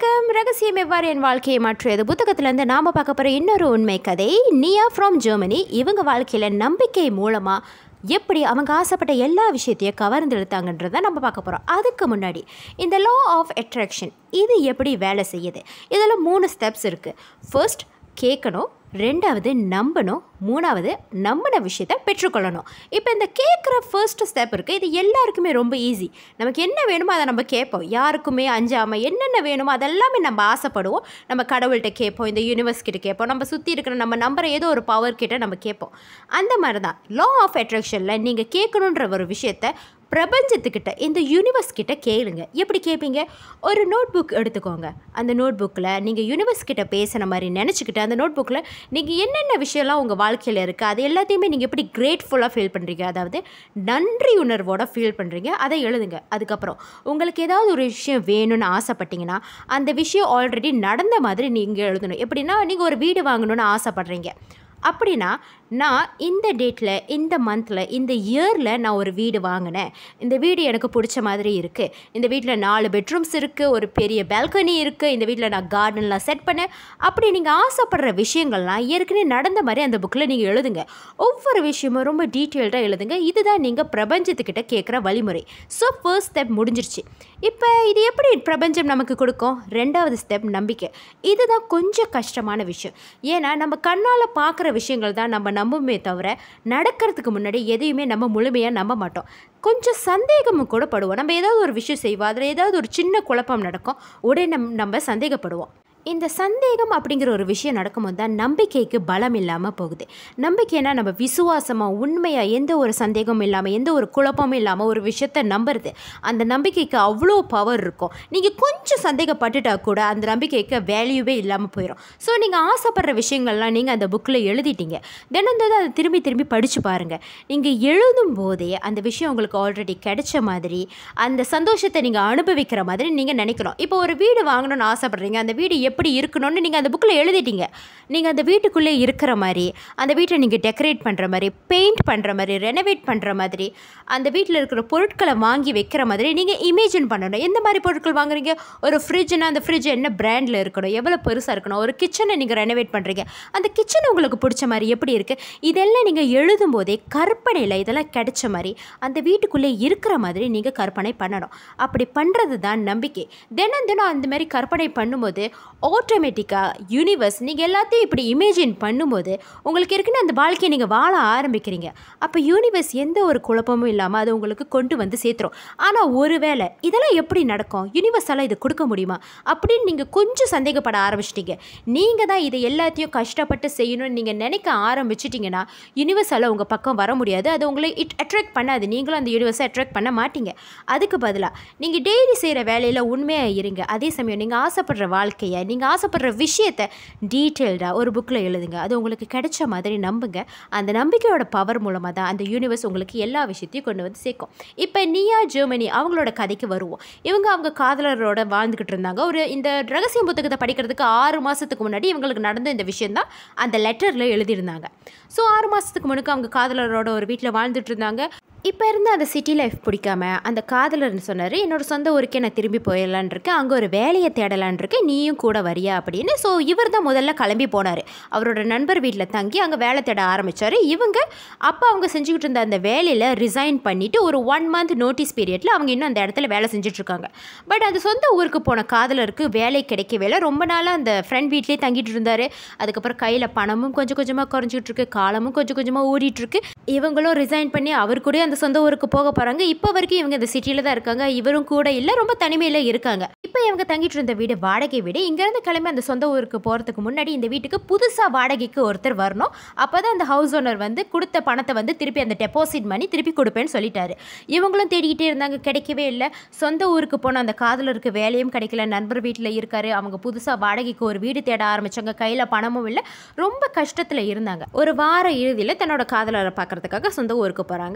வணக்கம் ரகசியம் எவ்வாறு என் வாழ்க்கையை மாற்றியது புத்தகத்திலேருந்து நாம் பார்க்க போகிற இன்னொரு உண்மை கதை நியா ஃப்ரம் ஜெர்மனி இவங்க வாழ்க்கையில் நம்பிக்கை மூலமாக எப்படி அவங்க ஆசைப்பட்ட எல்லா விஷயத்தையும் கவர்ந்து இழுத்தாங்கன்றதை நம்ம பார்க்க போகிறோம் அதுக்கு முன்னாடி இந்த லா ஆஃப் அட்ராக்ஷன் இது எப்படி வேலை செய்யுது இதில் மூணு ஸ்டெப்ஸ் இருக்குது ஃபர்ஸ்ட் கேட்கணும் ரெண்டாவது நம்பணும் மூணாவது நம்பின விஷயத்தை பெற்றுக்கொள்ளணும் இப்போ இந்த கேட்குற ஃபர்ஸ்ட் ஸ்டெப் இருக்குது இது எல்லாருக்குமே ரொம்ப ஈஸி நமக்கு என்ன வேணுமோ அதை நம்ம கேட்போம் யாருக்குமே அஞ்சாமல் என்னென்ன வேணுமோ அதெல்லாமே நம்ம ஆசைப்படுவோம் நம்ம கடவுள்கிட்ட கேட்போம் இந்த யூனிவர்ஸ் கிட்ட கேட்போம் நம்ம சுற்றி இருக்கிற நம்ம நம்புற ஏதோ ஒரு பவர் கிட்ட நம்ம கேட்போம் அந்த மாதிரி தான் லா ஆஃப் அட்ராக்ஷனில் நீங்கள் கேட்கணுன்ற ஒரு விஷயத்த பிரபஞ்சத்துக்கிட்ட இந்த யூனிவர்ஸ் கிட்ட கேளுங்க எப்படி கேட்பீங்க ஒரு நோட் புக் எடுத்துக்கோங்க அந்த நோட் புக்கில் நீங்கள் யூனிவர்ஸ் கிட்ட பேசுன மாதிரி நினச்சிக்கிட்டு அந்த நோட் புக்கில் நீங்கள் என்னென்ன விஷயம்லாம் உங்கள் வாழ்க்கையில் இருக்குது அது எல்லாத்தையுமே நீங்கள் எப்படி கிரேட்ஃபுல்லாக ஃபீல் பண்ணுறீங்க அதாவது நன்றி உணர்வோட ஃபீல் பண்ணுறீங்க அதை எழுதுங்க அதுக்கப்புறம் உங்களுக்கு ஏதாவது ஒரு விஷயம் வேணும்னு ஆசைப்பட்டீங்கன்னா அந்த விஷயம் ஆல்ரெடி நடந்த மாதிரி நீங்கள் எழுதணும் எப்படின்னா நீங்கள் ஒரு வீடு வாங்கணும்னு ஆசைப்பட்றீங்க அப்படின்னா நான் இந்த டேட்டில் இந்த மந்தில் இந்த இயரில் நான் ஒரு வீடு வாங்கினேன் இந்த வீடு எனக்கு பிடிச்ச மாதிரி இருக்குது இந்த வீட்டில் நாலு பெட்ரூம்ஸ் இருக்குது ஒரு பெரிய பால்கனி இருக்குது இந்த வீட்டில் நான் கார்டன்லாம் செட் பண்ணேன் அப்படி நீங்கள் ஆசைப்படுற விஷயங்கள்லாம் ஏற்கனவே நடந்த மாதிரி அந்த புக்கில் நீங்கள் எழுதுங்க ஒவ்வொரு விஷயமும் ரொம்ப டீட்டெயில்டாக எழுதுங்க இதுதான் நீங்கள் பிரபஞ்சத்துக்கிட்ட கேட்குற வழிமுறை ஸோ ஃபர்ஸ்ட் ஸ்டெப் முடிஞ்சிருச்சு இப்போ இது எப்படி பிரபஞ்சம் நமக்கு கொடுக்கும் ரெண்டாவது ஸ்டெப் நம்பிக்கை இதுதான் கொஞ்சம் கஷ்டமான விஷயம் ஏன்னா நம்ம கண்ணால் பார்க்குற விஷயங்கள் தான் நம்ம நம்புமே தவிர நடக்கிறதுக்கு முன்னாடி எதையுமே நம்ம முழுமையாக நம்ப மாட்டோம் கொஞ்சம் சந்தேகமும் கூட படுவோம் நம்ம ஏதாவது ஒரு விஷயம் செய்வோம் அதில் ஏதாவது ஒரு சின்ன குழப்பம் நடக்கும் உடனே நம் நம்ம சந்தேகப்படுவோம் இந்த சந்தேகம் அப்படிங்கிற ஒரு விஷயம் நடக்கும்போது தான் நம்பிக்கைக்கு பலம் இல்லாமல் போகுது நம்பிக்கைனா நம்ம விசுவாசமாக உண்மையாக எந்த ஒரு சந்தேகமும் இல்லாமல் எந்த ஒரு குழப்பமும் இல்லாமல் ஒரு விஷயத்த நம்புறது அந்த நம்பிக்கைக்கு அவ்வளோ பவர் இருக்கும் நீங்கள் கொஞ்சம் சந்தேகப்பட்டுட்டா கூட அந்த நம்பிக்கைக்கு வேல்யூவே இல்லாமல் போயிடும் ஸோ நீங்கள் ஆசைப்படுற விஷயங்கள்லாம் நீங்கள் அந்த புக்கில் எழுதிட்டீங்க தினந்தோறும் அதை திரும்பி திரும்பி படித்து பாருங்கள் நீங்கள் எழுதும் போதே அந்த விஷயம் உங்களுக்கு ஆல்ரெடி கிடைச்ச மாதிரி அந்த சந்தோஷத்தை நீங்கள் அனுபவிக்கிற மாதிரி நீங்கள் நினைக்கணும் இப்போ ஒரு வீடு வாங்கணும்னு ஆசைப்படுறீங்க அந்த வீடு எப்படி இருக்கணும்னு நீங்கள் அந்த புக்கில் எழுதிட்டீங்க நீங்கள் அந்த வீட்டுக்குள்ளே இருக்கிற மாதிரி அந்த வீட்டை நீங்கள் டெக்கரேட் பண்ணுற மாதிரி பெயிண்ட் பண்ணுற மாதிரி ரெனோவேட் பண்ணுற மாதிரி அந்த வீட்டில் இருக்கிற பொருட்களை வாங்கி வைக்கிற மாதிரி நீங்கள் இமேஜின் பண்ணணும் எந்த மாதிரி பொருட்கள் வாங்குறீங்க ஒரு ஃப்ரிட்ஜ்னா அந்த ஃப்ரிட்ஜ் என்ன பிராண்டில் இருக்கணும் எவ்வளோ பெருசாக இருக்கணும் ஒரு கிச்சனை நீங்கள் ரெனோவேட் பண்ணுறீங்க அந்த கிச்சன் உங்களுக்கு பிடிச்ச மாதிரி எப்படி இருக்குது இதெல்லாம் நீங்கள் எழுதும் போதே கற்பனையில் இதெல்லாம் கிடைச்ச மாதிரி அந்த வீட்டுக்குள்ளே இருக்கிற மாதிரி நீங்கள் கற்பனை பண்ணணும் அப்படி பண்ணுறது தான் நம்பிக்கை தினம் தினம் அந்த மாதிரி கற்பனை பண்ணும்போது ஆட்டோமேட்டிக்காக யூனிவர்ஸ் நீங்கள் எல்லாத்தையும் இப்படி இமேஜின் பண்ணும்போது உங்களுக்கு இருக்குன்னு அந்த வாழ்க்கையை நீங்கள் வாழ ஆரம்பிக்கிறீங்க அப்போ யூனிவர்ஸ் எந்த ஒரு குழப்பமும் இல்லாமல் அது உங்களுக்கு கொண்டு வந்து சேர்த்துரும் ஆனால் ஒருவேளை இதெல்லாம் எப்படி நடக்கும் யூனிவர்ஸால் இது கொடுக்க முடியுமா அப்படின்னு நீங்கள் கொஞ்சம் சந்தேகப்பட ஆரம்பிச்சிட்டீங்க நீங்கள் தான் இதை எல்லாத்தையும் கஷ்டப்பட்டு செய்யணும்னு நீங்கள் நினைக்க ஆரம்பிச்சிட்டிங்கன்னா யூனிவர்ஸால் உங்கள் பக்கம் வர முடியாது அது உங்களை இட் அட்ராக்ட் பண்ணாது நீங்களும் அந்த யூனிவர்ஸை அட்ராக்ட் பண்ண மாட்டீங்க அதுக்கு பதிலாக நீங்கள் டெய்லி செய்கிற வேலையில் உண்மையாக இருங்க அதே சமயம் நீங்கள் ஆசைப்படுற வாழ்க்கையை நீங்கள் ஆசைப்படுற விஷயத்தை டீட்டெயில்டாக ஒரு புக்கில் எழுதுங்க அது உங்களுக்கு கிடைச்ச மாதிரி நம்புங்க அந்த நம்பிக்கையோட பவர் மூலமாக தான் அந்த யூனிவர்ஸ் உங்களுக்கு எல்லா விஷயத்தையும் கொண்டு வந்து சேர்க்கும் இப்போ நியா ஜெர்மனி அவங்களோட கதைக்கு வருவோம் இவங்க அவங்க காதலரோட வாழ்ந்துக்கிட்டு இருந்தாங்க ஒரு இந்த ரகசிய புத்தகத்தை படிக்கிறதுக்கு ஆறு மாதத்துக்கு முன்னாடி இவங்களுக்கு நடந்த இந்த விஷயம் தான் அந்த லெட்டரில் எழுதியிருந்தாங்க ஸோ ஆறு மாதத்துக்கு முன்னுக்கு அவங்க காதலரோட ஒரு வீட்டில் வாழ்ந்துட்டு இருந்தாங்க இப்போ இருந்து அந்த சிட்டி லைஃப் பிடிக்காம அந்த காதலர்னு சொன்னார் என்னோட சொந்த ஊருக்கே நான் திரும்பி போயிடலான் இருக்கேன் அங்கே ஒரு வேலையை தேடலான் இருக்கேன் நீயும் கூட வரியா அப்படின்னு ஸோ இவர் தான் முதல்ல கிளம்பி போனார் அவரோட நண்பர் வீட்டில் தங்கி அங்கே வேலை தேட ஆரம்பித்தார் இவங்க அப்போ அவங்க செஞ்சுக்கிட்டு இருந்த அந்த வேலையில் ரிசைன் பண்ணிவிட்டு ஒரு ஒன் மந்த் நோட்டீஸ் பீரியடில் அவங்க இன்னும் அந்த இடத்துல வேலை செஞ்சுட்ருக்காங்க பட் அது சொந்த ஊருக்கு போன காதலருக்கு வேலை கிடைக்கவே இல்லை ரொம்ப நாளாக அந்த ஃப்ரெண்ட் வீட்லேயே தங்கிட்டு இருந்தார் அதுக்கப்புறம் கையில் பணமும் கொஞ்சம் கொஞ்சமாக குறைஞ்சிட்டு இருக்கு காலமும் கொஞ்சம் கொஞ்சமாக ஓடிட்டுருக்கு இவங்களும் ரிசைன் பண்ணி அவர் கூட அந்த சொந்த ஊருக்கு போக போகிறாங்க இப்போ வரைக்கும் இவங்க இந்த சிட்டியில் தான் இருக்காங்க இவரும் கூட இல்லை ரொம்ப தனிமையில் இருக்காங்க இப்போ இவங்க தங்கிட்டு இருந்த வீடு வாடகை வீடு இங்கேருந்து கிளம்பி அந்த சொந்த ஊருக்கு போகிறதுக்கு முன்னாடி இந்த வீட்டுக்கு புதுசாக வாடகைக்கு ஒருத்தர் வரணும் அப்போ தான் அந்த ஹவுஸ் ஓனர் வந்து கொடுத்த பணத்தை வந்து திருப்பி அந்த டெபாசிட் மணி திருப்பி கொடுப்பேன்னு சொல்லிட்டாரு இவங்களும் தேடிக்கிட்டே இருந்தாங்க கிடைக்கவே இல்லை சொந்த ஊருக்கு போன அந்த காதலருக்கு வேலையும் கிடைக்கல நண்பர் வீட்டில் இருக்காரு அவங்க புதுசாக வாடகைக்கு ஒரு வீடு தேட ஆரம்பிச்சாங்க கையில் பணமும் இல்லை ரொம்ப கஷ்டத்தில் இருந்தாங்க ஒரு வார இறுதியில் தன்னோட காதலரை பார்க்கறதுக்காக சொந்த ஊருக்கு போகிறாங்க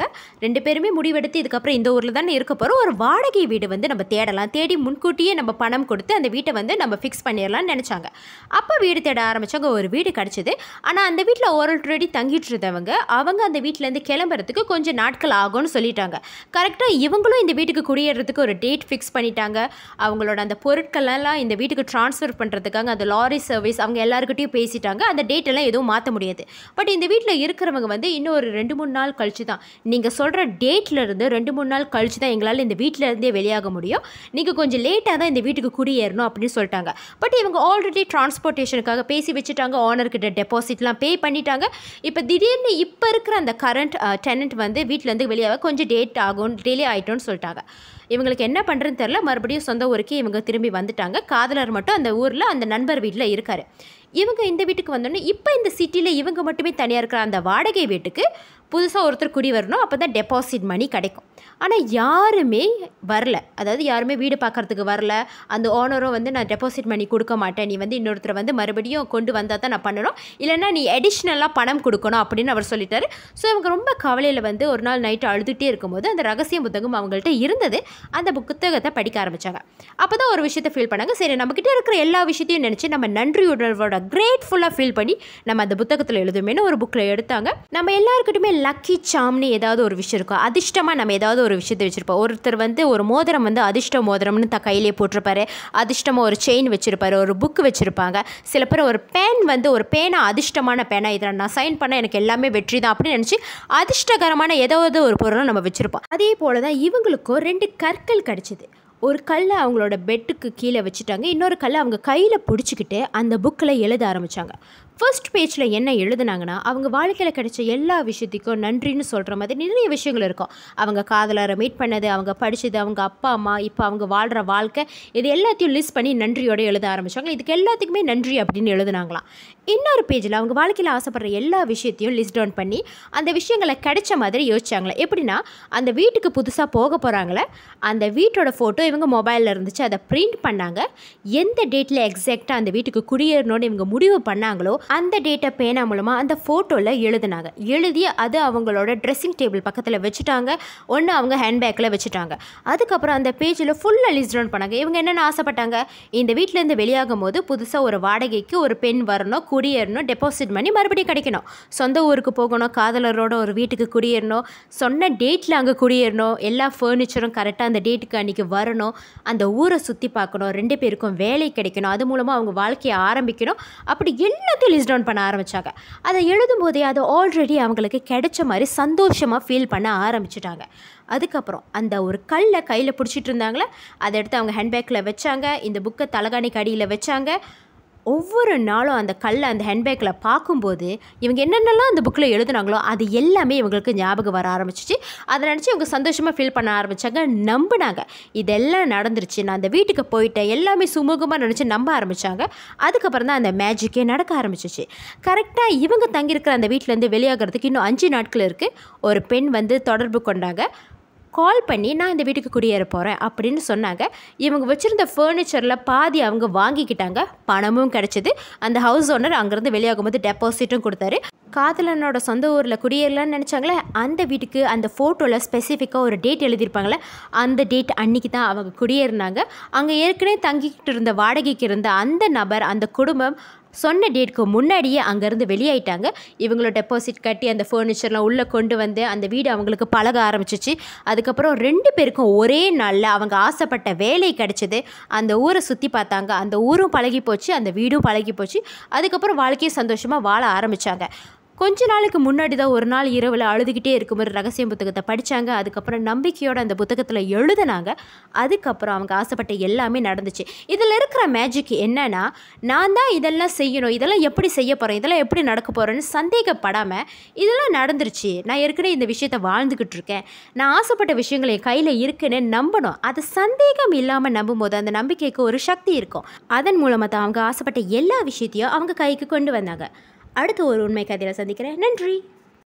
ரெண்டு பேருமே முடிவெடுத்து இதுக்கப்புறம் இந்த ஊரில் தானே இருக்க போகிறோம் ஒரு வாடகை வீடு வந்து நம்ம தேடலாம் தேடி முன்கூட்டியே நம்ம பணம் கொடுத்து அந்த வீட்டை வந்து நம்ம ஃபிக்ஸ் பண்ணிடலாம்னு நினச்சாங்க அப்போ வீடு தேட ஆரம்பித்தாங்க ஒரு வீடு கிடச்சிது ஆனால் அந்த வீட்டில் ஆல்ரெடி தங்கிட்டு இருந்தவங்க அவங்க அந்த வீட்டிலேருந்து கிளம்புறதுக்கு கொஞ்சம் நாட்கள் ஆகும்னு சொல்லிட்டாங்க கரெக்டாக இவங்களும் இந்த வீட்டுக்கு குடியேறதுக்கு ஒரு டேட் ஃபிக்ஸ் பண்ணிட்டாங்க அவங்களோட அந்த பொருட்களெல்லாம் இந்த வீட்டுக்கு ட்ரான்ஸ்ஃபர் பண்ணுறதுக்காக அந்த லாரி சர்வீஸ் அவங்க எல்லாருக்கிட்டையும் பேசிட்டாங்க அந்த டேட் எல்லாம் எதுவும் மாற்ற முடியாது பட் இந்த வீட்டில் இருக்கிறவங்க வந்து இன்னும் ஒரு ரெண்டு மூணு நாள் கழிச்சு தான் நீங்கள் சொல்கிற டேட்ல இருந்து ரெண்டு மூணு நாள் கழிச்சு தான் எங்களால் இந்த வீட்டில் இருந்தே வெளியாக முடியும் நீங்கள் கொஞ்சம் லேட்டாக தான் இந்த வீட்டுக்கு குடியேறணும் அப்படின்னு சொல்லிட்டாங்க பட் இவங்க ஆல்ரெடி டிரான்ஸ்போர்ட்டேஷனுக்காக பேசி வச்சுட்டாங்க ஓனர்கிட்ட டெபாசிட்லாம் பே பண்ணிட்டாங்க இப்போ திடீர்னு இப்போ இருக்கிற அந்த கரண்ட் டெனண்ட் வந்து வீட்டிலேருந்து வெளியாக கொஞ்சம் டேட் ஆகும் டிலே ஆகிட்டோன்னு சொல்லிட்டாங்க இவங்களுக்கு என்ன பண்ணுறதுன்னு தெரில மறுபடியும் சொந்த ஊருக்கு இவங்க திரும்பி வந்துட்டாங்க காதலர் மட்டும் அந்த ஊரில் அந்த நண்பர் வீட்டில் இருக்கார் இவங்க இந்த வீட்டுக்கு வந்தோடனே இப்போ இந்த சிட்டியில் இவங்க மட்டுமே தனியாக இருக்கிற அந்த வாடகை வீட்டுக்கு புதுசாக ஒருத்தர் குடி வரணும் அப்போ தான் டெபாசிட் மணி கிடைக்கும் ஆனால் யாருமே வரல அதாவது யாருமே வீடு பார்க்கறதுக்கு வரல அந்த ஓனரும் வந்து நான் டெபாசிட் மணி கொடுக்க மாட்டேன் நீ வந்து இன்னொருத்தரை வந்து மறுபடியும் கொண்டு வந்தால் தான் நான் பண்ணணும் இல்லைன்னா நீ அடிஷ்னலாக பணம் கொடுக்கணும் அப்படின்னு அவர் சொல்லிட்டாரு ஸோ இவங்க ரொம்ப கவலையில் வந்து ஒரு நாள் நைட்டு அழுதுகிட்டே இருக்கும்போது அந்த ரகசிய புத்தகம் அவங்கள்ட்ட இருந்தது அந்த புத்தகத்தை படிக்க ஆரம்பித்தாங்க அப்போ தான் ஒரு விஷயத்தை ஃபீல் பண்ணாங்க சரி நம்மக்கிட்ட இருக்கிற எல்லா விஷயத்தையும் நினச்சி நம்ம நன்றி உணர்வோட கிரேட்ஃபுல்லாக ஃபீல் பண்ணி நம்ம அந்த புத்தகத்தில் எழுதுமேனு ஒரு புக்கில் எடுத்தாங்க நம்ம எல்லாருக்கிட்டுமே லக்கி சாம்னு ஏதாவது ஒரு விஷயம் இருக்கும் அதிர்ஷ்டமாக நம்ம ஏதாவது ஒரு விஷயத்தை வச்சுருப்போம் ஒருத்தர் வந்து ஒரு மோதிரம் வந்து அதிர்ஷ்ட மோதிரம்னு த கையிலே போட்டிருப்பாரு அதிர்ஷ்டமாக ஒரு செயின் வச்சுருப்பாரு ஒரு புக்கு வச்சுருப்பாங்க சில பேர் ஒரு பேன் வந்து ஒரு பேனா அதிர்ஷ்டமான பேனா இதில் நான் சைன் பண்ண எனக்கு எல்லாமே வெற்றி தான் அப்படின்னு நினச்சி அதிர்ஷ்டகரமான ஏதாவது ஒரு பொருளும் நம்ம வச்சுருப்போம் அதே போல் தான் இவங்களுக்கும் ரெண்டு கற்கள் கிடச்சிது ஒரு கல்லை அவங்களோட பெட்டுக்கு கீழே வச்சுட்டாங்க இன்னொரு கல்லை அவங்க கையில் பிடிச்சிக்கிட்டு அந்த புக்கில் எழுத ஆரம்பித்தாங்க ஃபர்ஸ்ட் பேஜில் என்ன எழுதுனாங்கன்னா அவங்க வாழ்க்கையில் கிடைச்ச எல்லா விஷயத்துக்கும் நன்றின்னு சொல்கிற மாதிரி நிறைய விஷயங்கள் இருக்கும் அவங்க காதலரை மீட் பண்ணது அவங்க படித்தது அவங்க அப்பா அம்மா இப்போ அவங்க வாழ்கிற வாழ்க்கை இது எல்லாத்தையும் லிஸ்ட் பண்ணி நன்றியோட எழுத ஆரம்பித்தாங்க இதுக்கு எல்லாத்துக்குமே நன்றி அப்படின்னு எழுதுனாங்களாம் இன்னொரு பேஜில் அவங்க வாழ்க்கையில் ஆசைப்படுற எல்லா விஷயத்தையும் லிஸ்ட் டவுன் பண்ணி அந்த விஷயங்களை கிடைச்ச மாதிரி யோசிச்சாங்களே எப்படின்னா அந்த வீட்டுக்கு புதுசாக போக போகிறாங்களே அந்த வீட்டோட ஃபோட்டோ இவங்க மொபைலில் இருந்துச்சு அதை பிரிண்ட் பண்ணாங்க எந்த டேட்டில் எக்ஸாக்டாக அந்த வீட்டுக்கு குடியேறணும்னு இவங்க முடிவு பண்ணாங்களோ அந்த டேட்டை பேனா மூலமாக அந்த ஃபோட்டோவில் எழுதுனாங்க எழுதி அது அவங்களோட ட்ரெஸ்ஸிங் டேபிள் பக்கத்தில் வச்சுட்டாங்க ஒன்று அவங்க ஹேண்ட்பேக்கில் வச்சுட்டாங்க அதுக்கப்புறம் அந்த பேஜில் ஃபுல்லாக லிஸ்ட் டவுன் பண்ணாங்க இவங்க என்னென்ன ஆசைப்பட்டாங்க இந்த வீட்டிலேருந்து வெளியாகும் போது புதுசாக ஒரு வாடகைக்கு ஒரு பெண் வரணும் குடியேறணும் டெபாசிட் பண்ணி மறுபடியும் கிடைக்கணும் சொந்த ஊருக்கு போகணும் காதலரோட ஒரு வீட்டுக்கு குடியேறணும் சொன்ன டேட்டில் அங்கே குடியேறணும் எல்லா ஃபர்னிச்சரும் கரெக்டாக அந்த டேட்டுக்கு அன்றைக்கி வரணும் அந்த ஊரை சுற்றி பார்க்கணும் ரெண்டு பேருக்கும் வேலை கிடைக்கணும் அது மூலமாக அவங்க வாழ்க்கையை ஆரம்பிக்கணும் அப்படி எல்லாத்தையும் லிஸ்ட் டவுன் பண்ண ஆரம்பித்தாங்க அதை எழுதும் போதே அது ஆல்ரெடி அவங்களுக்கு கிடைச்ச மாதிரி சந்தோஷமாக ஃபீல் பண்ண ஆரம்பிச்சிட்டாங்க அதுக்கப்புறம் அந்த ஒரு கல்லை கையில் பிடிச்சிட்டு இருந்தாங்களே அதை எடுத்து அவங்க ஹேண்ட்பேக்கில் வச்சாங்க இந்த புக்கை தலகாணிக்கு அடியில் வச்சாங்க ஒவ்வொரு நாளும் அந்த கல்லை அந்த ஹேண்ட்பேக்கில் பார்க்கும்போது இவங்க என்னென்னலாம் அந்த புக்கில் எழுதுனாங்களோ அது எல்லாமே இவங்களுக்கு ஞாபகம் வர ஆரம்பிச்சிச்சு அதை நினச்சி இவங்க சந்தோஷமாக ஃபீல் பண்ண ஆரம்பித்தாங்க நம்பினாங்க இதெல்லாம் நடந்துருச்சு நான் அந்த வீட்டுக்கு போயிட்டேன் எல்லாமே சுமூகமாக நினச்சி நம்ப ஆரம்பித்தாங்க அதுக்கப்புறம் தான் அந்த மேஜிக்கே நடக்க ஆரம்பிச்சிச்சு கரெக்டாக இவங்க தங்கியிருக்கிற அந்த வீட்டிலேருந்து வெளியாகிறதுக்கு இன்னும் அஞ்சு நாட்கள் இருக்குது ஒரு பெண் வந்து தொடர்பு கொண்டாங்க கால் பண்ணி நான் இந்த வீட்டுக்கு குடியேற போகிறேன் அப்படின்னு சொன்னாங்க இவங்க வச்சுருந்த ஃபர்னிச்சரில் பாதி அவங்க வாங்கிக்கிட்டாங்க பணமும் கிடச்சிது அந்த ஹவுஸ் ஓனர் அங்கேருந்து வெளியாகும்போது டெபாசிட்டும் கொடுத்தாரு காதலனோட சொந்த ஊரில் குடியேறலான்னு நினச்சாங்களே அந்த வீட்டுக்கு அந்த ஃபோட்டோவில் ஸ்பெசிஃபிக்காக ஒரு டேட் எழுதியிருப்பாங்களே அந்த டேட் அன்னைக்கு தான் அவங்க குடியேறினாங்க அங்கே ஏற்கனவே தங்கிக்கிட்டு இருந்த வாடகைக்கு இருந்த அந்த நபர் அந்த குடும்பம் சொன்ன டேட்க்கு முன்னாடியே அங்கேருந்து வெளியாயிட்டாங்க இவங்களோட டெபாசிட் கட்டி அந்த ஃபர்னிச்சர்லாம் உள்ளே கொண்டு வந்து அந்த வீடு அவங்களுக்கு பழக ஆரம்பிச்சிச்சு அதுக்கப்புறம் ரெண்டு பேருக்கும் ஒரே நாளில் அவங்க ஆசைப்பட்ட வேலை கிடச்சிது அந்த ஊரை சுற்றி பார்த்தாங்க அந்த ஊரும் பழகி போச்சு அந்த வீடும் பழகி போச்சு அதுக்கப்புறம் வாழ்க்கையை சந்தோஷமாக வாழ ஆரம்பித்தாங்க கொஞ்ச நாளுக்கு முன்னாடி தான் ஒரு நாள் இரவில் அழுதுகிட்டே இருக்கும்போது ரகசிய புத்தகத்தை படித்தாங்க அதுக்கப்புறம் நம்பிக்கையோட அந்த புத்தகத்தில் எழுதுனாங்க அதுக்கப்புறம் அவங்க ஆசைப்பட்ட எல்லாமே நடந்துச்சு இதில் இருக்கிற மேஜிக் என்னன்னா நான் தான் இதெல்லாம் செய்யணும் இதெல்லாம் எப்படி செய்ய போகிறேன் இதெல்லாம் எப்படி நடக்க போகிறேன்னு சந்தேகப்படாமல் இதெல்லாம் நடந்துருச்சு நான் ஏற்கனவே இந்த விஷயத்தை வாழ்ந்துக்கிட்டு இருக்கேன் நான் ஆசைப்பட்ட விஷயங்கள் என் கையில் இருக்குன்னு நம்பணும் அது சந்தேகம் இல்லாமல் நம்பும்போது அந்த நம்பிக்கைக்கு ஒரு சக்தி இருக்கும் அதன் மூலமாக தான் அவங்க ஆசைப்பட்ட எல்லா விஷயத்தையும் அவங்க கைக்கு கொண்டு வந்தாங்க அடுத்த ஒரு உண்மை கதையில் சந்திக்கிறேன் நன்றி